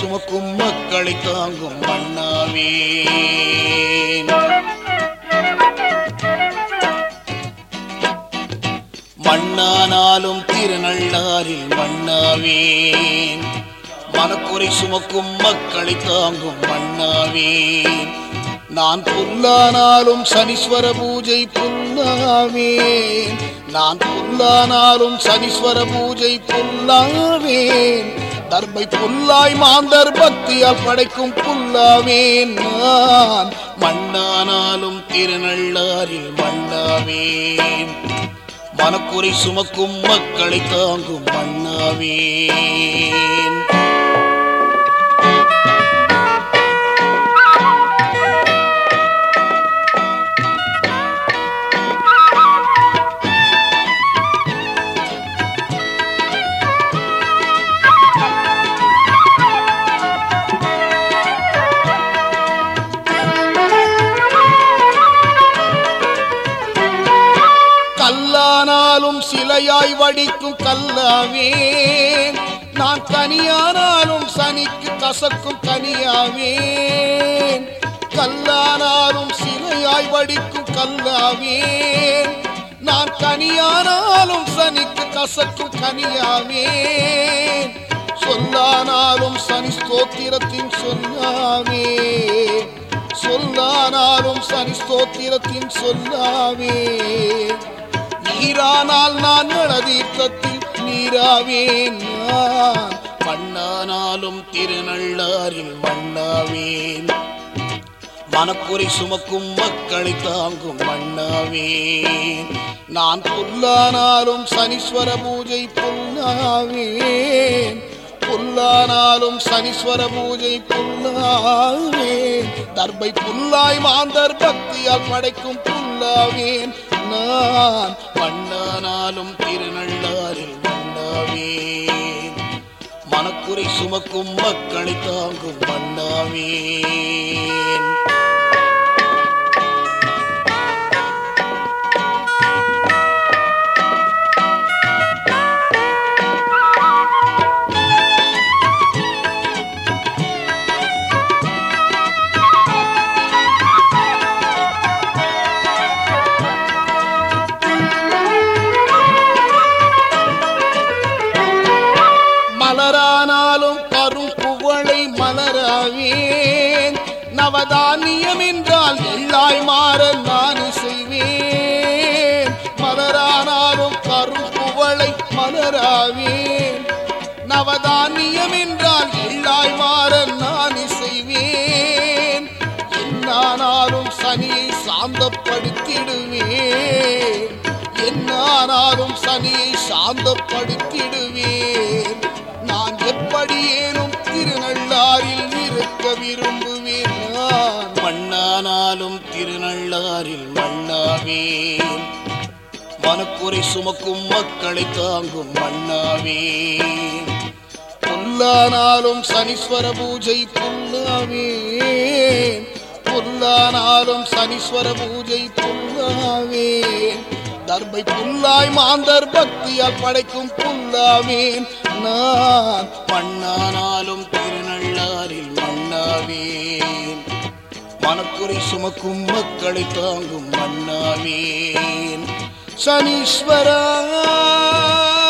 சுமக்கும் மக்களை தாங்கும் மண்ணாவேன் மண்ணானாலும் திருநள்ளாரில் மண்ணாவேன் மனக்குறை சுமக்கும் மக்களை தாங்கும் மண்ணாவேன் நான் புல்லானாலும் சனீஸ்வர பூஜை புல்லாவேன் நான் புல்லானாலும் சனீஸ்வர பூஜை புல்லாவேன் தர்மை புல்லாய் மாந்தர் பக்தியால் படைக்கும் புல்லாவேன் நான் மண்ணானாலும் திருநள்ளாரில் மண்ணாவேன் மனக்குறை சுமக்கும் மக்களை தாங்கும் மண்ணாவேன் கல்லானாலும் சிலையாய் வடிக்கும் கல்லாவேன் நான் கனியானாலும் சனிக்கு கசக்கும் கனியாவேன் கல்லானாலும் சிலையாய் வடிக்கும் கல்லாவேன் நான் கனியானாலும் சனிக்கு கசக்கும் கனியாவேன் சொல்லானாலும் சனி ஸ்தோத்திரத்தின் சொல்லாவே சொல்லானாலும் சனி ஸ்தோத்திரத்தின் சொல்லாவே நீரானால் நான் நலதீர்த்தத்தில் நீராவேன் நான் மண்ணானாலும் திருநள்ளாரில் மண்ணாவேன் மனக்குறை சுமக்கும் மக்களை தாங்கும் மண்ணாவேன் நான் புல்லானாலும் சனீஸ்வர பூஜை புல்லாவேன் புல்லானாலும் சனீஸ்வர பூஜை புல்லாவேன் தர்பை புல்லாய் மாந்தர் பக்தியால் படைக்கும் புல்லாவேன் நான் மண்ணானாலும் திருநள்ளாரில் மண்ணாவேன் மனக்குறை சுமக்கும் மக்களை தாங்கும் மண்ணாவேன் மலரானாலும் கரும் குவளை மலராவேன் நவதானியம் என்றால் எள்ளாய் மாற நான் செய்வேன் மலரானாலும் கரும் குவளை மலராவேன் நவதானியம் என்றால் எள்ளாய் மாற நான் செய்வேன் என்னானாலும் சனியை சாந்தப்படுத்திடுவேன் என்னானாலும் சனியை சாந்தப்படுத்திடுவேன் நான் எப்படியேனும் திருநள்ளாரில் இருக்க விரும்புவேன் நான் மண்ணானாலும் திருநள்ளாரில் மண்ணாவேன் மனக்குறை சுமக்கும் மக்களை தாங்கும் மண்ணாவேன் புல்லானாலும் சனீஸ்வர பூஜை புல்லாவேன் புல்லானாலும் சனீஸ்வர பூஜை புல்லாவேன் தர்பை புல்லாய் மாந்தர் பக்தியால் படைக்கும் புல்லாவேன் நான் மண்ணானாலும் திருநள்ளாரில் மண்ணாவேன் மனக்குறை சுமக்கும் மக்களை தாங்கும் மண்ணாவேன் சனீஸ்வரா